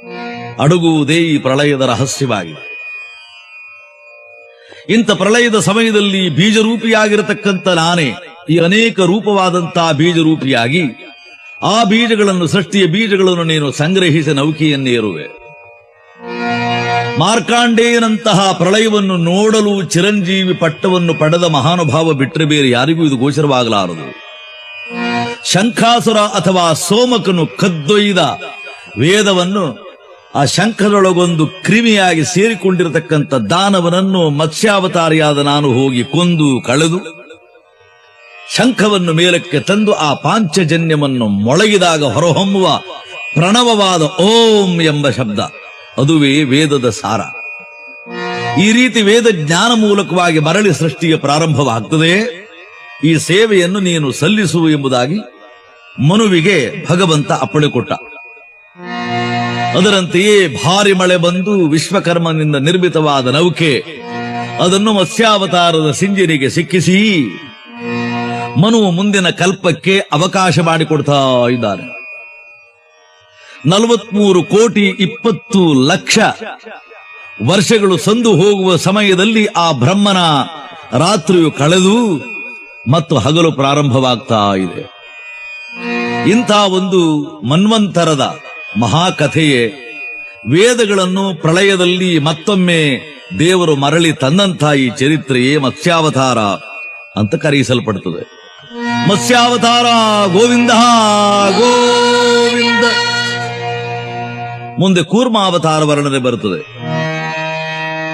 ಅಡಗುವುದೇ ಈ ಪ್ರಳಯದ ರಹಸ್ಯವಾಗಿದೆ ಇಂಥ ಪ್ರಳಯದ ಸಮಯದಲ್ಲಿ ಬೀಜರೂಪಿಯಾಗಿರತಕ್ಕಂಥ ನಾನೇ ಈ ಅನೇಕ ರೂಪವಾದಂತಹ ಬೀಜರೂಪಿಯಾಗಿ ಆ ಬೀಜಗಳನ್ನು ಸೃಷ್ಟಿಯ ಬೀಜಗಳನ್ನು ನೀನು ಸಂಗ್ರಹಿಸಿ ನೌಕೆಯನ್ನೇರುವೆ ಮಾರ್ಕಾಂಡೇಯನಂತಹ ಪ್ರಳಯವನ್ನು ನೋಡಲು ಚಿರಂಜೀವಿ ಪಟ್ಟವನ್ನು ಪಡೆದ ಮಹಾನುಭಾವ ಬಿಟ್ಟರೆ ಬೇರೆ ಯಾರಿಗೂ ಇದು ಗೋಚರವಾಗಲಾರದು ಶಂಖಾಸುರ ಅಥವಾ ಸೋಮಕನು ಕದ್ದೊಯ್ದ ವೇದವನ್ನು ಆ ಶಂಖದೊಳಗೊಂದು ಕ್ರಿಮಿಯಾಗಿ ಸೇರಿಕೊಂಡಿರತಕ್ಕಂಥ ದಾನವನನ್ನು ಮತ್ಸ್ಯಾವತಾರಿಯಾದ ನಾನು ಹೋಗಿ ಕೊಂದು ಕಳೆದು ಶಂಖವನ್ನು ಮೇಲಕ್ಕೆ ತಂದು ಆ ಪಾಂಚಜನ್ಯವನ್ನು ಮೊಳಗಿದಾಗ ಹೊರಹೊಮ್ಮುವ ಪ್ರಣವವಾದ ಓಂ ಎಂಬ ಶಬ್ದ ಅದುವೇ ವೇದದ ಸಾರ ಈ ರೀತಿ ವೇದ ಜ್ಞಾನ ಮೂಲಕವಾಗಿ ಮರಳಿ ಸೃಷ್ಟಿಗೆ ಪ್ರಾರಂಭವಾಗ್ತದೆ ಈ ಸೇವೆಯನ್ನು ನೀನು ಸಲ್ಲಿಸು ಎಂಬುದಾಗಿ ಮನುವಿಗೆ ಭಗವಂತ ಅಪ್ಪಣೆ ಕೊಟ್ಟ ಅದರಂತೆಯೇ ಭಾರಿ ಮಳೆ ಬಂದು ವಿಶ್ವಕರ್ಮನಿಂದ ನಿರ್ಮಿತವಾದ ನೌಕೆ ಅದನ್ನು ಮತ್ಸ್ಯಾವತಾರದ ಸಿಂಜನಿಗೆ ಸಿಕ್ಕಿಸಿ ಮನು ಮುಂದಿನ ಕಲ್ಪಕ್ಕೆ ಅವಕಾಶ ಮಾಡಿಕೊಡ್ತಾ ಇದ್ದಾರೆ ನಲವತ್ಮೂರು ಕೋಟಿ ಇಪ್ಪತ್ತು ಲಕ್ಷ ವರ್ಷಗಳು ಸಂದು ಹೋಗುವ ಸಮಯದಲ್ಲಿ ಆ ಬ್ರಹ್ಮನ ರಾತ್ರಿಯು ಕಳೆದು ಮತ್ತು ಹಗಲು ಪ್ರಾರಂಭವಾಗ್ತಾ ಇದೆ ಇಂಥ ಒಂದು ಮನ್ವಂತರದ ಮಹಾಕಥೆಯೇ ವೇದಗಳನ್ನು ಪ್ರಳಯದಲ್ಲಿ ಮತ್ತೊಮ್ಮೆ ದೇವರು ಮರಳಿ ತಂದಂಥ ಈ ಚರಿತ್ರೆಯೇ ಮತ್ಸ್ಯಾವತಾರ ಅಂತ ಕರೆಯಿಸಲ್ಪಡುತ್ತದೆ ಮತ್ಸ್ಯಾವತಾರ ಗೋವಿಂದ ಗೋವಿಂದ ಮುಂದೆ ಕೂರ್ಮಾವತಾರ ವರ್ಣನೆ ಬರುತ್ತದೆ